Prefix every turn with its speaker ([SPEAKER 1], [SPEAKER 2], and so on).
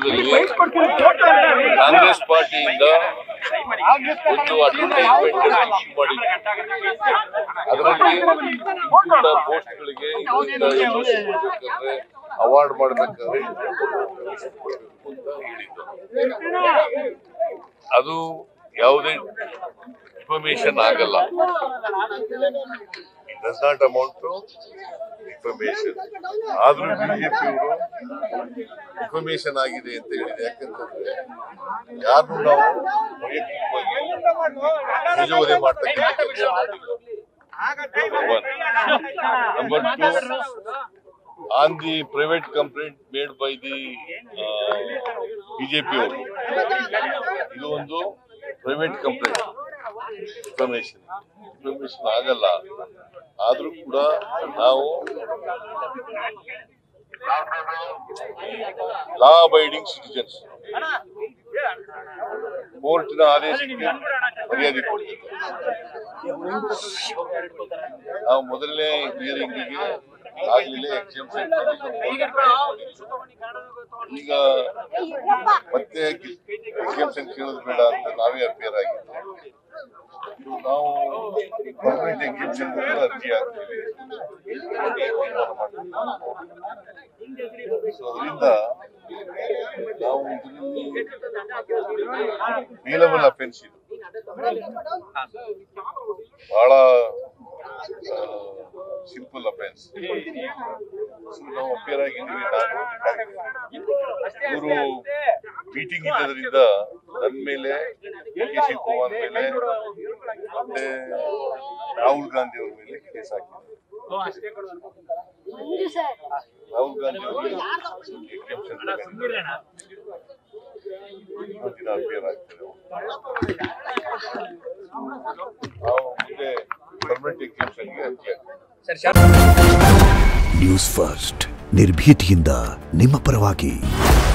[SPEAKER 1] ಸಂದರ್ಭದಲ್ಲಿ ಕಾಂಗ್ರೆಸ್ ಪಾರ್ಟಿಯಿಂದ ಒಂದು advertisement issue ಮಾಡಿದ್ರು ಅದರಲ್ಲಿ ಇಂಥ ಪೋಸ್ಟ್ಗಳಿಗೆ ಮಾಡಬೇಕಾದ್ರೆ ಅವಾರ್ಡ್ ಮಾಡಬೇಕಾದ್ರೆ ಅಂತ ಹೇಳಿದ್ದು ಅದು ಯಾವುದೇ ಇನ್ಫಾರ್ಮೇಶನ್ ಆಗಲ್ಲ it does not amount to information ಆದ್ರೂ ಬಿಜೆಪಿಯವರು ಇನ್ಫಾರ್ಮೇಶನ್ ಆಗಿದೆ ಅಂತ ಹೇಳಿದೆ ಯಾಕಂತಂದ್ರೆ ಯಾರನ್ನು ನಾವು ವೈಯಕ್ತಿಕವಾಗಿ ನಿಜವದೆ ಮಾಡ್ತಕ್ಕಂಥ ಕೆಲಸ ಮಾಡಿಲ್ಲ number two on the private complaint made by the BJP ಅವರು ಇದು ಒಂದು ಪ್ರೈವೇಟ್ ಕಂಪ್ಲೇಂಟ್ ಇನ್ಫಾರ್ಮೇಶನ್ ಇನ್ಫಾರ್ಮೇಶನ್ ಆಗಲ್ಲ ಆದ್ರೂ ಕೂಡ ನಾವು ಲಾ ಅಬೈಡಿಂಗ್ ಸಿಟಿಜನ್ಸ್ ಕೋರ್ಟಿನ ಆದೇಶಕ್ಕೆ ಮರ್ಯಾದೆ ಕೊಡ್ತೀವಿ ನಾವು ಮೊದಲನೇ ಹಿಯರಿಂಗಿಗೆ ಆಗ್ಲಿಲ್ಲ ಎಕ್ಸಾಮ್ಷನ್ ಈಗ ಮತ್ತೆ ಎಕ್ಸಾಮ್ಷನ್ ಕೇಳೋದು ಬೇಡ ಅಂತ ನಾವೇ ಅಪೇರ್ ಆಗಿದ್ದು ನಾವು ಪರ್ಮನೆಂಟ್ ಎಕ್ಸಾಮ್ಷನ್ ಅರ್ಜಿ ಹಾಕ್ತೀವಿ ಸೊ ಅದರಿಂದ ನಾವು ಇದರಲ್ಲಿ ನೀಲಬಲ್ ಅಫೆನ್ಸ್ ಇದು ಬಹಳ ಸಿಂಪಲ್ ಅಫೆನ್ಸ್ ನಾವು ಅಪೇರ್ ಆಗಿದ್ದೀವಿ ನಾನು ಇವರು ಮೀಟಿಂಗ್ ಇದ್ದದ್ರಿಂದ ನನ್ನ ಮೇಲೆ ಡಿ ಕೆ ಶಿವಕುಮಾರ್ ಮೇಲೆ ಮತ್ತೆ ರಾಹುಲ್ ಗಾಂಧಿ ಅವ್ರ ಮೇಲೆ ಕೇಸ್ ಹಾಕಿದ್ರು ರಾಹುಲ್ ಗಾಂಧಿ ಅವರು exemption ತಗೊಂಡಿದ್ದಾರೆ. ಇನ್ನೊಂದು ದಿನ ಅಪೇರ್ ಆಗ್ತಾರೆ ನಾವು ಮುಂದೆ ಪರ್ಮನೆಂಟ್ ಎಕ್ಸಾಮ್ಷನ್ಗೆ ಅರ್ಜಿ ಹಾಕ್ತೀವಿ
[SPEAKER 2] ನ್ಯೂಸ್ ಫಸ್ಟ್ ನಿರ್ಭೀತಿಯಿಂದ ನಿಮ್ಮ ಪರವಾಗಿ